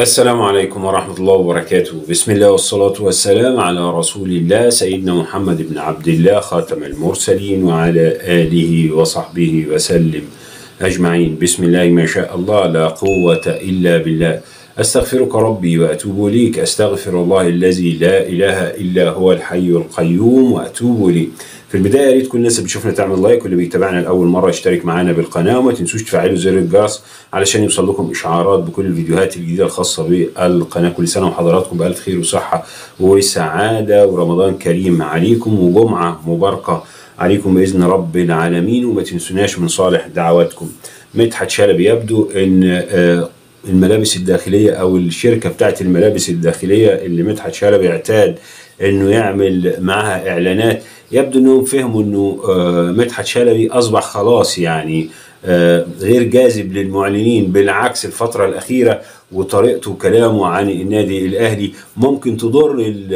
السلام عليكم ورحمة الله وبركاته بسم الله والصلاة والسلام على رسول الله سيدنا محمد بن عبد الله خاتم المرسلين وعلى آله وصحبه وسلم أجمعين بسم الله ما شاء الله لا قوة إلا بالله أستغفرك ربي وأتوب إليك أستغفر الله الذي لا إله إلا هو الحي القيوم وأتوب إليه في البداية يا ريت كل الناس اللي بتشوفنا تعمل لايك واللي بيتابعنا لأول مرة يشترك معانا بالقناة وما تنسوش تفعلوا زر الجرس علشان يوصل لكم إشعارات بكل الفيديوهات الجديدة الخاصة بالقناة كل سنة وحضراتكم بألف خير وصحة وسعادة ورمضان كريم عليكم وجمعة مباركة عليكم بإذن رب العالمين وما تنسوناش من صالح دعواتكم مدحت شلبي يبدو ان آه، الملابس الداخليه او الشركه بتاعت الملابس الداخليه اللي مدحت شلبي اعتاد انه يعمل معاها اعلانات يبدو انهم فهموا انه آه، مدحت شلبي اصبح خلاص يعني آه، غير جاذب للمعلنين بالعكس الفتره الاخيره وطريقته وكلامه عن النادي الاهلي ممكن تضر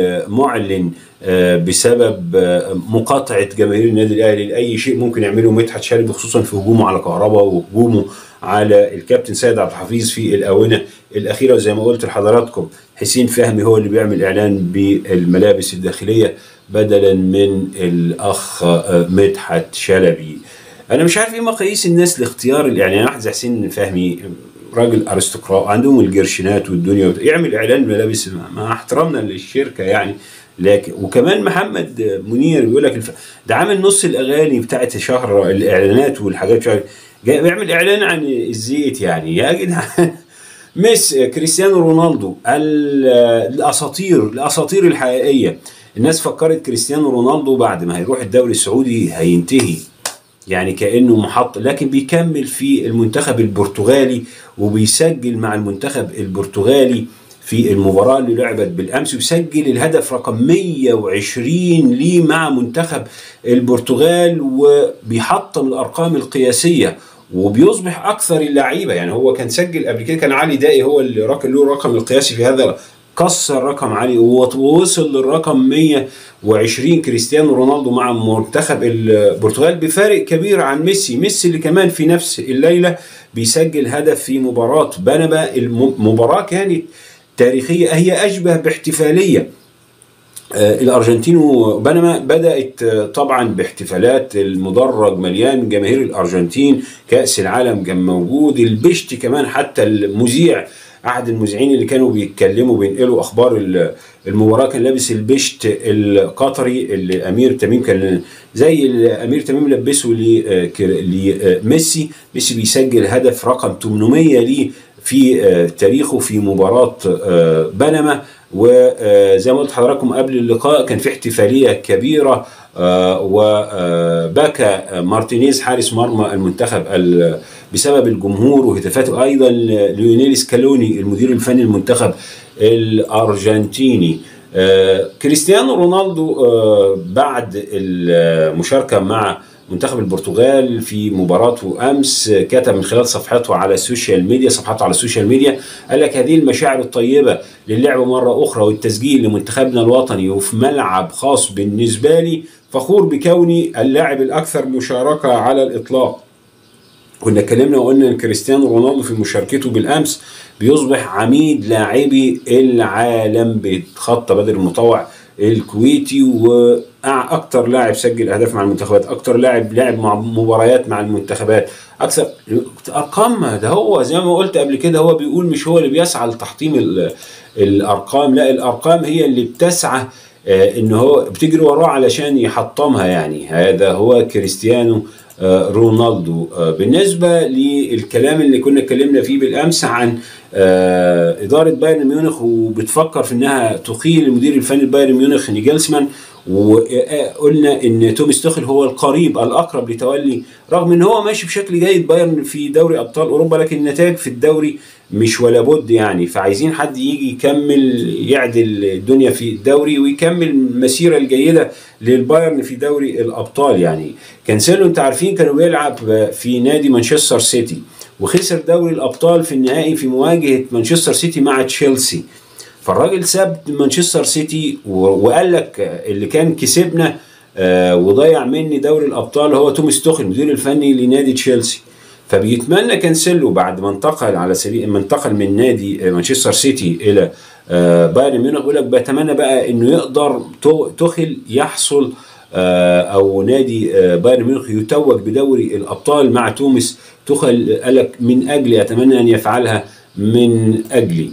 المعلن آه، بسبب آه، مقاطعه جماهير النادي الاهلي لاي شيء ممكن يعمله مدحت شلبي خصوصا في هجومه على كهربا وهجومه على الكابتن سيد عبد الحفيظ في الاونه الاخيره وزي ما قلت لحضراتكم حسين فهمي هو اللي بيعمل اعلان بالملابس الداخليه بدلا من الاخ آه، مدحت شلبي انا مش عارف ايه مقاييس الناس لاختيار الاعلان واحد زي حسين فهمي راجل ارستقراط عندهم الجرشينات والدنيا وت- يعمل اعلان ملابس مع احترامنا للشركه يعني لكن وكمان محمد منير بيقول لك الف... ده عامل نص الاغاني بتاعت شهر الاعلانات والحاجات شهر جاي بيعمل اعلان عن الزيت يعني يا جدعان ميس كريستيانو رونالدو ال- الاساطير الاساطير الحقيقيه الناس فكرت كريستيانو رونالدو بعد ما هيروح الدوري السعودي هينتهي يعني كانه محط لكن بيكمل في المنتخب البرتغالي وبيسجل مع المنتخب البرتغالي في المباراة اللي لعبت بالأمس ويسجل الهدف رقم 120 ليه مع منتخب البرتغال وبيحطم الأرقام القياسية وبيصبح أكثر اللعيبة يعني هو كان سجل قبل كده كان علي دائي هو اللي رقم له الرقم القياسي في هذا كسر رقم علي ووصل للرقم 120 كريستيانو رونالدو مع منتخب البرتغال بفارق كبير عن ميسي ميسي اللي كمان في نفس الليلة بيسجل هدف في مباراة بنما المباراة كانت تاريخية هي أشبه باحتفالية آه، الارجنتين وبنما بدات آه، طبعا باحتفالات المدرج مليان جماهير الارجنتين كاس العالم كان موجود البشت كمان حتى المذيع احد المذيعين اللي كانوا بيتكلموا بينقلوا اخبار ال- المباراه كان لابس البشت القطري اللي امير تميم كان زي اللي امير تميم لبسه ل- آه، كر- لميسي ميسي بيسجل هدف رقم 800 ليه في آه، تاريخه في مباراه آه، بنما وزي ما قلت لحضراتكم قبل اللقاء كان في احتفاليه كبيره آه، وبكى مارتينيز حارس مرمى المنتخب ال- بسبب الجمهور وهتافاته ايضا ليونيل سكالوني المدير الفني المنتخب الارجنتيني آه، كريستيانو رونالدو آه، بعد المشاركه مع منتخب البرتغال في مباراته امس كتب من خلال صفحته على السوشيال ميديا صفحته على السوشيال ميديا قال لك هذه المشاعر الطيبه للعب مره اخرى والتسجيل لمنتخبنا الوطني وفي ملعب خاص بالنسبه لي فخور بكوني اللاعب الاكثر مشاركه على الاطلاق كنا اتكلمنا وقلنا ان كريستيانو رونالدو في مشاركته بالامس بيصبح عميد لاعبي العالم بيتخطى بدر المطوع الكويتي واكثر لاعب سجل اهداف مع المنتخبات اكثر لاعب لعب مع مباريات مع المنتخبات اكثر ارقام ده هو زي ما قلت قبل كده هو بيقول مش هو اللي بيسعى لتحطيم ال- الارقام لا الارقام هي اللي بتسعى آه، ان هو بتجري وراه علشان يحطمها يعني هذا هو كريستيانو آه، رونالدو آه، بالنسبه للكلام اللي كنا اتكلمنا فيه بالامس عن آه، اداره بايرن ميونخ وبتفكر في انها تقيل المدير الفني لبايرن ميونخ نيجلسمان وقلنا ان توماس توخل هو القريب الاقرب لتولي رغم ان هو ماشي بشكل جيد بايرن في دوري ابطال اوروبا لكن النتائج في الدوري مش ولا بد يعني فعايزين حد يجي يكمل يعدل الدنيا في الدوري ويكمل المسيره الجيده للبايرن في دوري الابطال يعني كانسيلو انت عارفين كانوا بيلعب في نادي مانشستر سيتي وخسر دوري الابطال في النهائي في مواجهه مانشستر سيتي مع تشيلسي فالراجل ساب مانشستر سيتي و- وقال لك اللي كان كسبنا آه، وضيع مني دوري الابطال هو توماس توخل المدير الفني لنادي تشيلسي فبيتمنى كانسيلو بعد ما انتقل على سبيل ما انتقل من نادي مانشستر سيتي الى آه، بايرن ميونخ يقول لك بتمنى بقى انه يقدر تخل يحصل آه، او نادي آه، بايرن ميونخ يتوج بدوري الابطال مع توماس تخل قال لك من اجلي اتمنى ان يفعلها من اجلي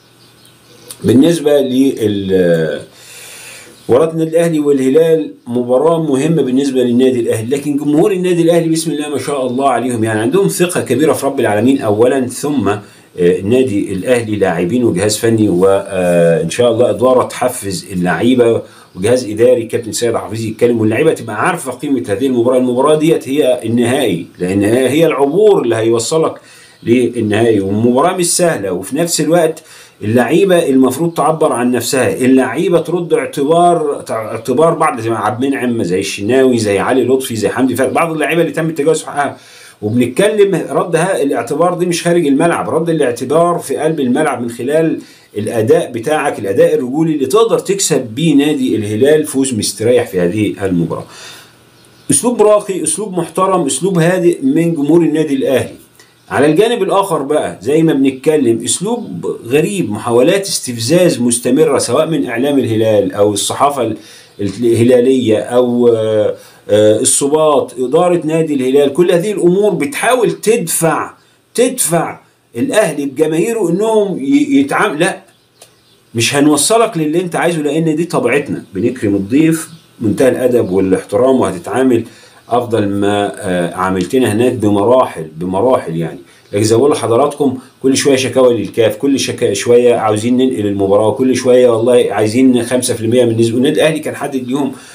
بالنسبه لل مباراة النادي الاهلي والهلال مباراة مهمة بالنسبة للنادي الاهلي، لكن جمهور النادي الاهلي بسم الله ما شاء الله عليهم يعني عندهم ثقة كبيرة في رب العالمين اولا ثم النادي آه، الاهلي لاعبين وجهاز فني وان شاء الله ادوار تحفز اللعيبة وجهاز اداري كابتن سيد حفيظ يتكلم واللعيبة تبقى عارفة قيمة هذه المباراة، المباراة ديت هي النهائي لان هي العبور اللي هيوصلك للنهائي والمباراة مش سهلة وفي نفس الوقت اللعيبه المفروض تعبر عن نفسها اللعيبه ترد اعتبار اعتبار بعض زي عبد المنعم زي الشناوي زي علي لطفي زي حمدي فتحي بعض اللعيبه اللي تم التجاوز حقها وبنتكلم رد الاعتبار دي مش خارج الملعب رد الاعتبار في قلب الملعب من خلال الاداء بتاعك الاداء الرجولي اللي تقدر تكسب بيه نادي الهلال فوز مستريح في هذه المباراه اسلوب راقي اسلوب محترم اسلوب هادئ من جمهور النادي الاهلي على الجانب الآخر بقى زي ما بنتكلم أسلوب غريب محاولات استفزاز مستمرة سواء من إعلام الهلال أو الصحافة الهلالية أو آه، آه، الصباط إدارة نادي الهلال كل هذه الأمور بتحاول تدفع تدفع الأهلي بجماهيره إنهم يتعامل لا مش هنوصلك للي أنت عايزه لأن دي طبيعتنا بنكرم الضيف منتهى الأدب والاحترام وهتتعامل افضل ما آه، عاملتنا هناك بمراحل بمراحل يعني لكن زي ما بقول لحضراتكم كل شويه شكاوى للكاف كل شكا شويه عاوزين ننقل المباراه كل شويه والله عايزين 5% من نسبه النادي الاهلي كان حدد ليهم 100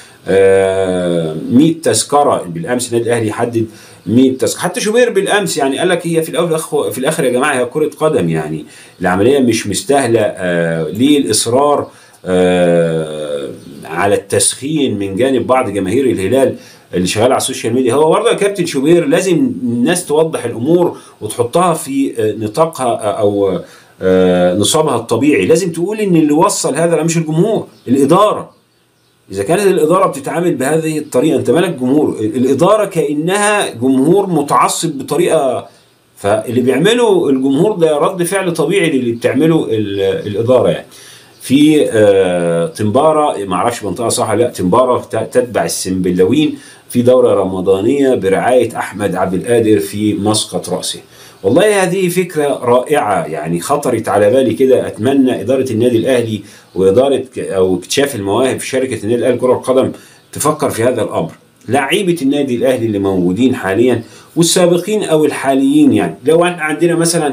آه، تذكره بالامس النادي الاهلي حدد 100 تذكره حتى شوبير بالامس يعني قال لك هي في الاول في الاخر يا جماعه هي كره قدم يعني العمليه مش مستاهله آه، ليه الاصرار على التسخين من جانب بعض جماهير الهلال اللي شغال على السوشيال ميديا هو برضه يا كابتن شوبير لازم الناس توضح الامور وتحطها في آه، نطاقها آه، او آه، نصابها الطبيعي لازم تقول ان اللي وصل هذا مش الجمهور الاداره اذا كانت الاداره بتتعامل بهذه الطريقه انت مالك جمهور الاداره كانها جمهور متعصب بطريقه فاللي بيعمله الجمهور ده رد فعل طبيعي للي بتعمله الاداره يعني في تنبارة ما اعرفش منطقه صح لا تنبارة تتبع السنبلاوين في دورة رمضانية برعاية أحمد عبد القادر في مسقط رأسه والله هذه فكرة رائعة يعني خطرت على بالي كده أتمنى إدارة النادي الأهلي وإدارة أو اكتشاف المواهب في شركة النادي الأهلي كرة القدم تفكر في هذا الأمر لعيبة النادي الأهلي اللي موجودين حاليا والسابقين أو الحاليين يعني لو احنا عندنا مثلا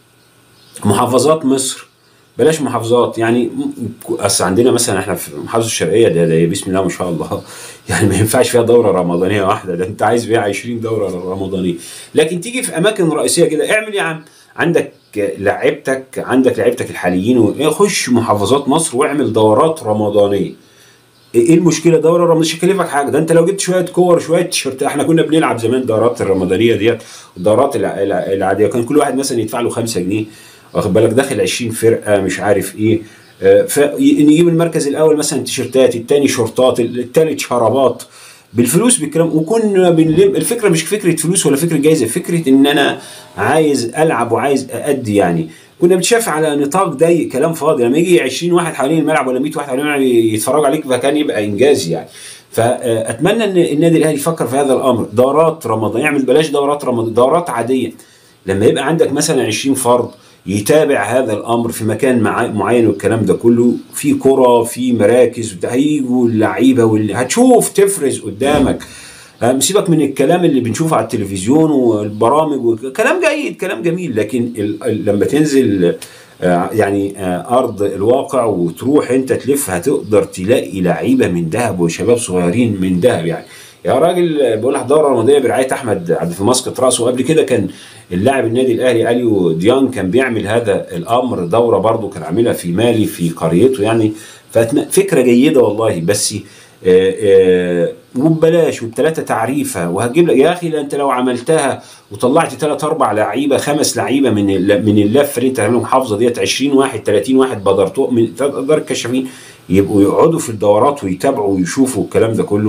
محافظات مصر بلاش محافظات يعني اصل عندنا مثلا احنا في محافظه الشرقيه ده, ده بسم الله ما شاء الله يعني ما ينفعش فيها دوره رمضانيه واحده ده انت عايز فيها 20 دوره رمضانيه لكن تيجي في اماكن رئيسيه كده اعمل يا عم عندك لعيبتك عندك لعيبتك الحاليين خش محافظات مصر واعمل دورات رمضانيه ايه المشكله دوره رمضانيه مش هيكلفك حاجه ده انت لو جبت شويه كور شويه تيشيرتات احنا كنا بنلعب زمان دورات الرمضانيه ديت والدورات العاديه كان كل واحد مثلا يدفع له 5 جنيه واخد بالك داخل 20 فرقه مش عارف ايه آه، فنجيب المركز الاول مثلا تيشرتات الثاني شورتات الثالث شرابات بالفلوس بالكلام وكنا بنلم الفكره مش فكره فلوس ولا فكره جايزه فكره ان انا عايز العب وعايز اادي يعني كنا بنشاف على نطاق ضيق كلام فاضي لما يجي 20 واحد حوالين الملعب ولا 100 واحد حوالين الملعب يتفرجوا عليك فكان يبقى انجاز يعني فاتمنى ان النادي الاهلي يفكر في هذا الامر دورات رمضان يعمل بلاش دورات رمضان دورات عاديه لما يبقى عندك مثلا 20 فرد يتابع هذا الامر في مكان معين والكلام ده كله في كرة في مراكز هيجوا اللعيبه واللي هتشوف تفرز قدامك سيبك من الكلام اللي بنشوفه على التلفزيون والبرامج كلام جيد كلام جميل لكن لما تنزل آه، يعني آه، ارض الواقع وتروح انت تلف هتقدر تلاقي لعيبه من ذهب وشباب صغيرين من ذهب يعني يا راجل بقول لك دوره رمضانيه برعايه احمد عبد في مسقط راسه وقبل كده كان اللاعب النادي الاهلي اليو ديان كان بيعمل هذا الامر دوره برضه كان عاملها في مالي في قريته يعني فكره جيده والله بس آه، آه، وببلاش وبثلاثه تعريفه وهتجيب لك يا اخي انت لو عملتها وطلعت ثلاث اربع لعيبه خمس لعيبه من من اللفه اللي انت عاملهم محافظه ديت 20 واحد 30 واحد بدرتو من دار الكشافين يبقوا يقعدوا في الدورات ويتابعوا ويشوفوا الكلام ده كله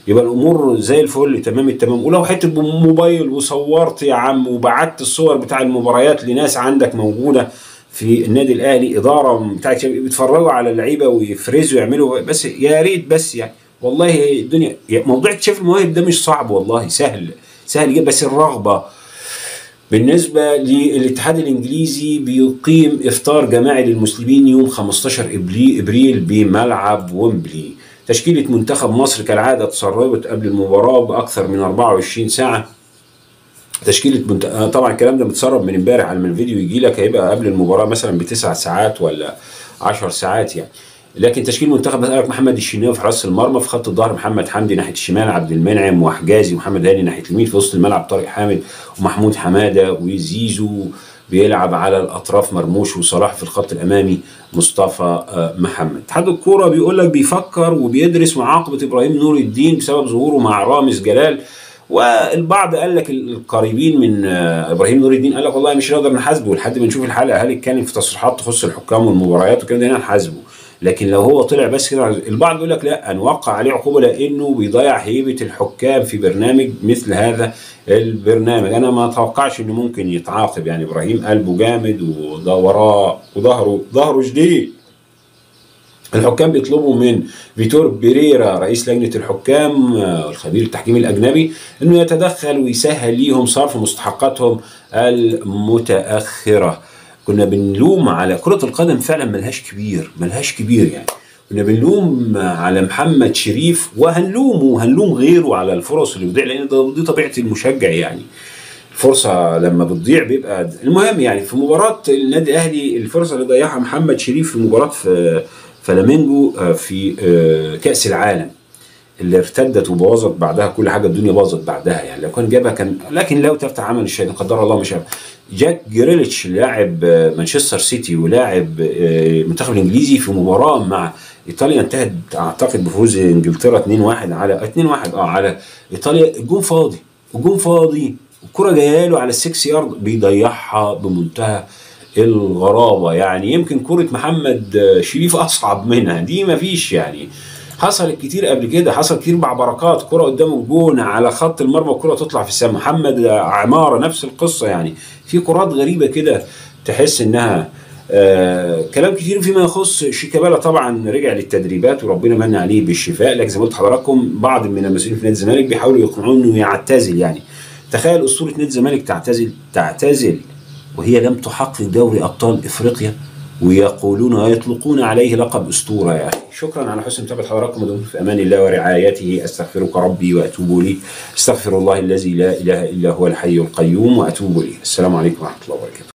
يبقى الامور زي الفل تمام التمام ولو حته موبايل وصورت يا عم وبعت الصور بتاع المباريات لناس عندك موجوده في النادي الاهلي اداره بتاعت بيتفرجوا على اللعيبه ويفرزوا يعملوا بس يا ريت بس يعني والله الدنيا موضوع اكتشاف المواهب ده مش صعب والله سهل سهل جدا بس الرغبه بالنسبة للاتحاد الإنجليزي بيقيم إفطار جماعي للمسلمين يوم 15 إبريل بملعب ويمبلي تشكيلة منتخب مصر كالعادة تسربت قبل المباراة بأكثر من 24 ساعة تشكيلة منت... طبعا الكلام ده متسرب من امبارح على ما الفيديو يجي لك هيبقى قبل المباراة مثلا بتسع ساعات ولا 10 ساعات يعني لكن تشكيل منتخب بسألك محمد الشناوي في حراس المرمى في خط الظهر محمد حمدي ناحيه الشمال عبد المنعم وحجازي ومحمد هاني ناحيه اليمين في وسط الملعب طارق حامد ومحمود حماده وزيزو بيلعب على الاطراف مرموش وصلاح في الخط الامامي مصطفى محمد اتحاد الكوره بيقول لك بيفكر وبيدرس معاقبه ابراهيم نور الدين بسبب ظهوره مع رامز جلال والبعض قال لك القريبين من ابراهيم نور الدين قال لك والله مش هنقدر نحاسبه لحد ما نشوف الحلقه هل اتكلم في تصريحات تخص الحكام والمباريات وكده هنا نحاسبه لكن لو هو طلع بس كده البعض بيقول لك لا نوقع عليه عقوبه لانه بيضيع هيبه الحكام في برنامج مثل هذا البرنامج انا ما اتوقعش انه ممكن يتعاقب يعني ابراهيم قلبه جامد وده وراه وظهره ظهره شديد الحكام بيطلبوا من فيتور بيريرا رئيس لجنه الحكام الخبير التحكيمي الاجنبي انه يتدخل ويسهل ليهم صرف مستحقاتهم المتاخره كنا بنلوم على كرة القدم فعلا ملهاش كبير ملهاش كبير يعني كنا بنلوم على محمد شريف وهنلومه وهنلوم غيره على الفرص اللي بتضيع لان دي طبيعه المشجع يعني الفرصه لما بتضيع بيبقى المهم يعني في مباراه النادي الاهلي الفرصه اللي ضيعها محمد شريف في مباراه في فلامينجو في كاس العالم اللي ارتدت وبوظت بعدها كل حاجه الدنيا باظت بعدها يعني لو كان جابها كان لكن لو تفتح عمل الشيطان قدر الله مش عارف جاك جريليتش لاعب مانشستر سيتي ولاعب المنتخب الانجليزي في مباراه مع ايطاليا انتهت اعتقد بفوز انجلترا 2-1 على 2-1 اه على ايطاليا الجون فاضي الجون فاضي الكره جايه له على السكس يارد بيضيعها بمنتهى الغرابه يعني يمكن كره محمد شريف اصعب منها دي ما فيش يعني حصلت كتير قبل كده حصل كتير مع بركات كرة قدام الجون على خط المرمى والكرة تطلع في السماء محمد عمارة نفس القصة يعني في كرات غريبة كده تحس انها آه كلام كتير فيما يخص شيكابالا طبعا رجع للتدريبات وربنا من عليه بالشفاء لكن زي ما قلت لحضراتكم بعض من المسؤولين في نادي الزمالك بيحاولوا يقنعوه انه يعتزل يعني تخيل اسطوره نادي الزمالك تعتزل تعتزل وهي لم تحقق دوري ابطال افريقيا ويقولون ويطلقون عليه لقب اسطوره يا اخي شكرا على حسن متابعه حضراتكم ودمتم في امان الله ورعايته استغفرك ربي واتوب اليه استغفر الله الذي لا اله الا هو الحي القيوم واتوب اليه السلام عليكم ورحمه الله وبركاته